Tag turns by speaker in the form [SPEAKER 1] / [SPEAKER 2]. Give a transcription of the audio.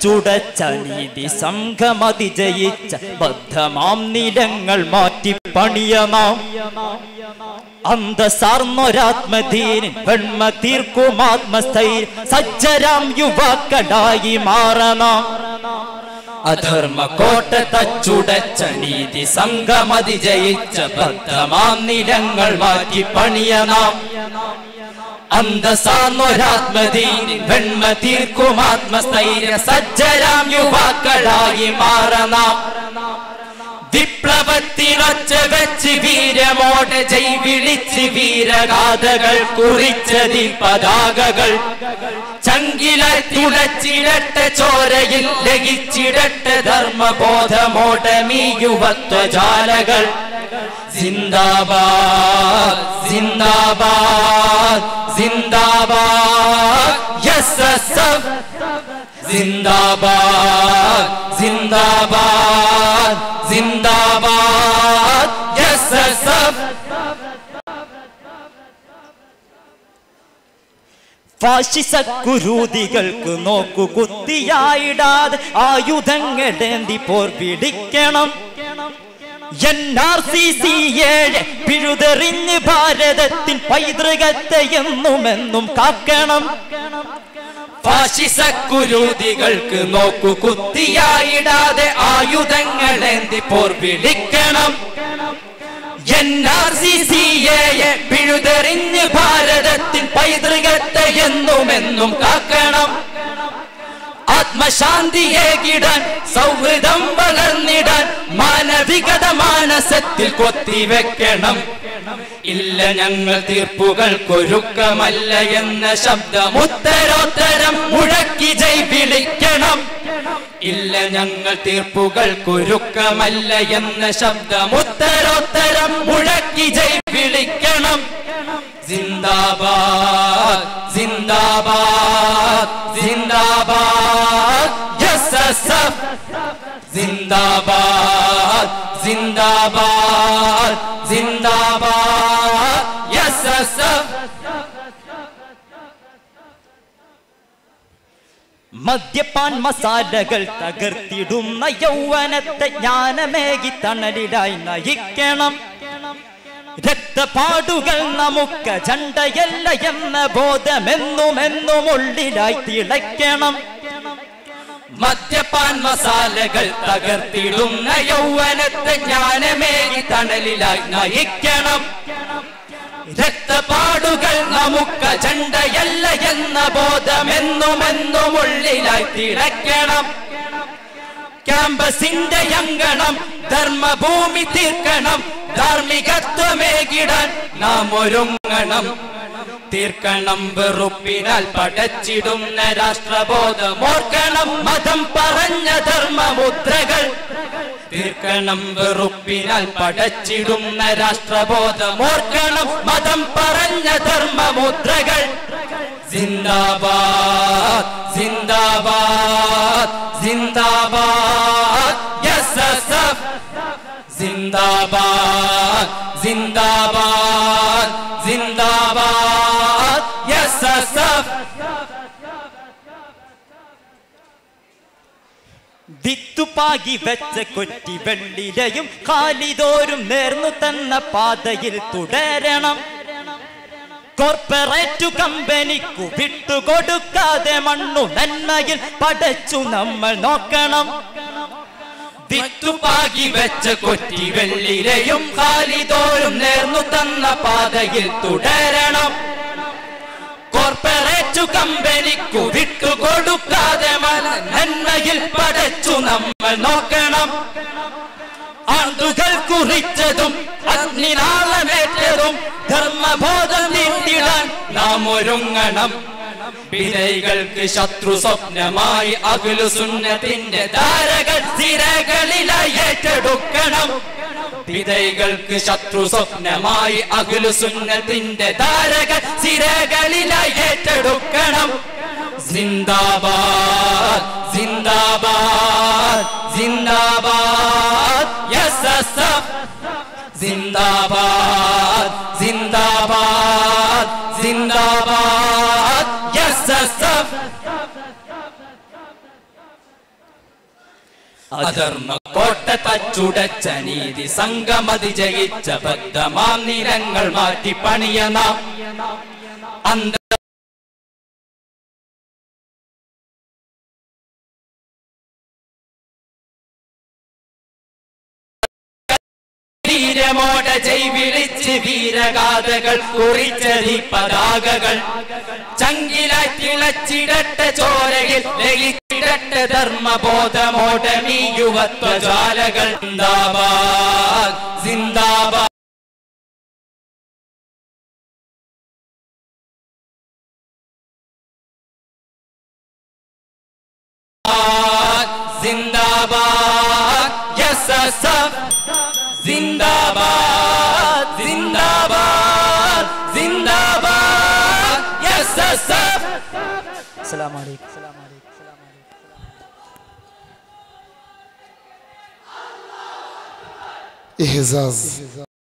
[SPEAKER 1] തച്ചുടച്ച നീതി സംഘമതി ജയിച്ച ബദ്ധമാം നിലങ്ങൾ മാറ്റി പണിയ നാം അന്തസാർന്നൊരാത്മധീരൻ വെണ്മ തീർക്കും ആത്മസ്ഥൈര്യം സജ്ജരാം യുവാക്കളായി മാറണം
[SPEAKER 2] അധർമ്മ കോട്ട തച്ചുടച്ച നീതി സംഘമതി ജയിച്ച ബദ്ധമാം നിലങ്ങൾ മാറ്റി പണിയ നാം അന്തസാന്നൊരാത്മധീനി വെണ്മ തീർക്കും ആത്മസ്ഥൈര്യ സജ്ജരാം യുവാക്കളായി മാറനാം വിപ്ലവത്തിനൊച്ച വെച്ച് വീരമോടെ ജയ് വിളിച്ച് വീരഗാഥകൾ കുറിച്ചതി പതാകകൾ ചങ്കിലായി തുളച്ചിടട്ടെ ചോരയിൽ ലഹിച്ചിടട്ടെ ധർമ്മബോധമോടമീ യുവത്വജാലകൾ സിന്ദാബാദ് സിന്ദാബാദ് സിന്ദാബാദ് യെസ് എസ് സിന്ദാബാദ് സിന്ദാബാദ് സിന്ദാബാദ് യെസ് എസ്
[SPEAKER 1] ഫാഷിസ കുരൂതികൾക്ക് നോക്കു കുത്തിയായിടാതെ ആയുധങ്ങളേന്തി പോർ പിടിക്കണം എൻ ആർ സി സി ഏഴ് പിഴുതെറിഞ്ഞ് ഭാരതത്തിൻ പൈതൃകത്തെ എന്നുമെന്നും കാക്കണം
[SPEAKER 2] ഫാഷിസ കുരൂതികൾക്ക് നോക്കു കുത്തിയായിടാതെ ആയുധങ്ങളേന്തി പോർ വിളിക്കണം എൻ ആർ സി സി എയെ പിഴുതെറിഞ്ഞ് ഭാരതത്തിൻ പൈതൃകത്തെ എന്നുമെന്നും കാക്കണം ആത്മശാന്തിയേകിടാൻ സൗഹൃദം വളർന്നിടാൻ മാനവികത മാനസത്തിൽ കൊത്തിവെക്കണം ഇല്ല ഞങ്ങൾ തീർപ്പുകൾ കൊരുക്കമല്ല എന്ന ശബ്ദം ഉത്തരോത്തരം മുഴക്കി ജയ് വിളിക്കണം ഇല്ല ഞങ്ങൾ തീർപ്പുകൾ കുരുക്കമല്ല എന്ന ശബ്ദം ഉത്തരോത്തരം മുഴക്കി ജയ് വിളിക്കണം സിന്ദാബാദ് സിന്ദാബാദ് സിന്ദാബാദ് യെസ് എസ് സിന്ദാബാദ് സിന്ദാബാദ് സിന്ദാബാദ് യെസ് എസ്
[SPEAKER 1] മദ്യപാൻ മസാലകൾ തകർത്തിടുന്ന യൗവനത്തെ ജ്ഞാനമേകി തണലിടായി നയിക്കണം രക്തപാടുകൾ നമുക്ക് ചണ്ടയല്ല എന്ന ബോധമെന്നുമെന്നും ഉള്ളിലായി തിളയ്ക്കണം
[SPEAKER 2] മദ്യപാൻ മസാലകൾ തകർത്തിടുന്ന യൗവനത്തെ ജ്ഞാനമേകി തണലിലായി നയിക്കണം രക്തപാടുകൾ നമുക്ക് ചണ്ടയല്ല എന്ന ബോധമെന്നുമെന്നും ഉള്ളിലായി തിളയ്ക്കണം ക്യാമ്പസിന്റെ അങ്കണം ധർമ്മഭൂമി തീർക്കണം ധാർമ്മികത്വമേകിടാൻ നാം ഒരുങ്ങണം തീർക്കണം വെറുപ്പിനാൽ പടച്ചിടുന്ന രാഷ്ട്രബോധം ഓർക്കണം മതം പറഞ്ഞ ധർമ്മമുദ്രകൾ തീർക്കണം വെറുപ്പിനാൽ പടച്ചിടുന്ന രാഷ്ട്രബോധം ഓർക്കണം മതം പറഞ്ഞ ധർമ്മമുദ്രകൾ സിന്ദാബാദ് സിന്ദാബാദ് സിന്ദാബാദ് യെസ് എസ് സിന്ദാബാദ് സിന്ദാബാദ് സിന്ദാബാദ് യെസ് എസ്
[SPEAKER 1] വിത്തുപാകി വെച്ച കൊറ്റി വെള്ളിലയും കാലിതോറും നേർന്നു തന്ന പാതയിൽ തുടരണം കോർപ്പറേറ്റ് കമ്പനിക്കു വിട്ടുകൊടുക്കാതെ മണ്ണു നന്മയിൽ പടച്ചു നമ്മൾ നോക്കണം
[SPEAKER 2] വിത്തുപാകി വെച്ച കൊറ്റി വെള്ളിലെയും കാലിതോറും നേർന്നു തന്ന പാതയിൽ തുടരണം കോർപ്പറേറ്റ് കമ്പനിക്കു വിട്ടുകൊടുക്കാതെ മന നന്മയിൽ പടച്ചു നമ്മൾ നോക്കണം ആണ്ടുകൾ കുറിച്ചതും അഗ്നിനാളമേറ്റതും ധർമ്മബോധം നീട്ടിടാൻ നാം ഒരുങ്ങണം വിരൈകൾക്ക് ശത്രു സ്വപ്നമായി അകുലു സുന്നത്തിന്റെ ധാരകൾ സിരകളിലായി ഏറ്റെടുക്കണം വിതൈകൾക്ക് ശത്രു സ്വപ്നമായി അകുലു സുന്നത്തിന്റെ ധാരകൾ സിരകളിലായി ഏറ്റെടുക്കണം സിന്ദാബാദ് സിന്ദാബാദ് സിന്ദാബാദ് യെസ് എസ് സിന്ദാബാദ് സിന്ദാബാദ് സിന്ദാബാദ് യെസ് എസ് അധർമ്മ കോട്ട തച്ചുടച്ച നീതി സംഗമതി ജയിച്ച ബദ്ധമാം നിരങ്ങൾ മാറ്റി പണിയ നാം അന്ത വീരമോട ജയ് വിളിച്ച് വീരഗാഥകൾ കുറിച്ചതി പതാകകൾ ചങ്കിലായി തിളച്ചിടട്ട ചോരയിൽ ലയിച്ചിടട്ട ധർമ്മബോധമോടമീ യുവത്വജാലകൾ സിന്ദാബാദ് സിന്ദാബാദ് സിന്ദാബാദ് എസ്എസ്എഫ് സിന്ദാബാദ് സിന്ദാബാദ് സിന്ദാബാദ് എസ്എസ്എഫ്
[SPEAKER 1] അസ്സലാമു അലൈക്കും
[SPEAKER 3] إهزاز